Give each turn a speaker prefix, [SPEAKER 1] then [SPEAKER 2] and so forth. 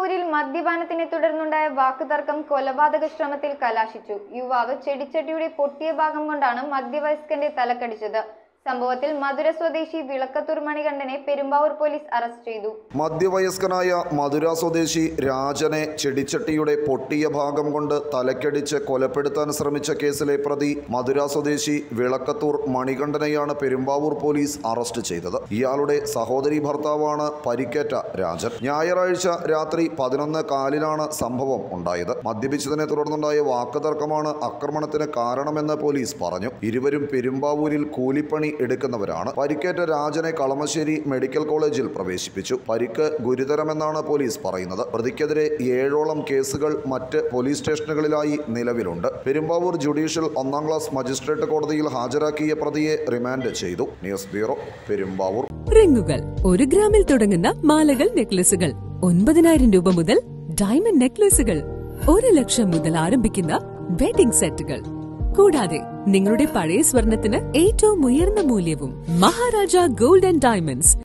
[SPEAKER 1] പെരുമ്പാവൂരിൽ മദ്യപാനത്തിനെ തുടർന്നുണ്ടായ വാക്കുതർക്കം കൊലപാതക ശ്രമത്തിൽ കലാശിച്ചു യുവാവ് ചെടിച്ചട്ടിയുടെ പൊട്ടിയ ഭാഗം കൊണ്ടാണ് മധ്യവയസ്കന്റെ തലക്കടിച്ചത് സംഭവത്തിൽ മധുര സ്വദേശി വിളക്കത്തൂർ മണികണ്ഠനെ പെരുമ്പാവൂർ പോലീസ് അറസ്റ്റ് ചെയ്തു
[SPEAKER 2] മധ്യവയസ്കനായ മധുര സ്വദേശി രാജനെ ചെടിച്ചട്ടിയുടെ പൊട്ടിയ ഭാഗം കൊണ്ട് തലക്കടിച്ച് കൊലപ്പെടുത്താൻ ശ്രമിച്ച കേസിലെ പ്രതി മധുര സ്വദേശി വിളക്കത്തൂർ മണികണ്ഠനെയാണ് പെരുമ്പാവൂർ പോലീസ് അറസ്റ്റ് ചെയ്തത് ഇയാളുടെ സഹോദരി ഭർത്താവാണ് പരിക്കേറ്റ രാജൻ ഞായറാഴ്ച രാത്രി പതിനൊന്ന് കാലിനാണ് സംഭവം ഉണ്ടായത് മദ്യപിച്ചതിനെ തുടർന്നുണ്ടായ വാക്കുതർക്കമാണ് ആക്രമണത്തിന് കാരണമെന്ന് പോലീസ് പറഞ്ഞു ഇരുവരും പെരുമ്പാവൂരിൽ കൂലിപ്പണി എടുക്കുന്നവരാണ് പരിക്കേറ്റ രാജനെ കളമശ്ശേരി മെഡിക്കൽ കോളേജിൽ പ്രവേശിപ്പിച്ചു പരിക്ക് ഗുരുതരമെന്നാണ് പോലീസ് പറയുന്നത് പ്രതിക്കെതിരെ ഏഴോളം കേസുകൾ മറ്റ് പോലീസ് സ്റ്റേഷനുകളിലായി നിലവിലുണ്ട് പെരുമ്പാവൂർ ജുഡീഷ്യൽ ഒന്നാം ക്ലാസ് മജിസ്ട്രേറ്റ് കോടതിയിൽ ഹാജരാക്കിയ പ്രതിയെ റിമാൻഡ് ചെയ്തു ന്യൂസ് ബ്യൂറോ പെരുമ്പാവൂർ
[SPEAKER 3] റിങ്ങുകൾ ഒരു ഗ്രാമിൽ തുടങ്ങുന്ന മാലകൾ നെക്ലസുകൾ ഒൻപതിനായിരം രൂപ മുതൽ ഡയമണ്ട് നെക്ലസുകൾ ഒരു ലക്ഷം മുതൽ ആരംഭിക്കുന്ന വെഡിംഗ് സെറ്റുകൾ കൂടാതെ നിങ്ങളുടെ പഴയ സ്വർണത്തിന് ഏറ്റവും ഉയർന്ന മൂല്യവും മഹാരാജ ഗോൾഡ് ആൻഡ് ഡയമണ്ട്സ്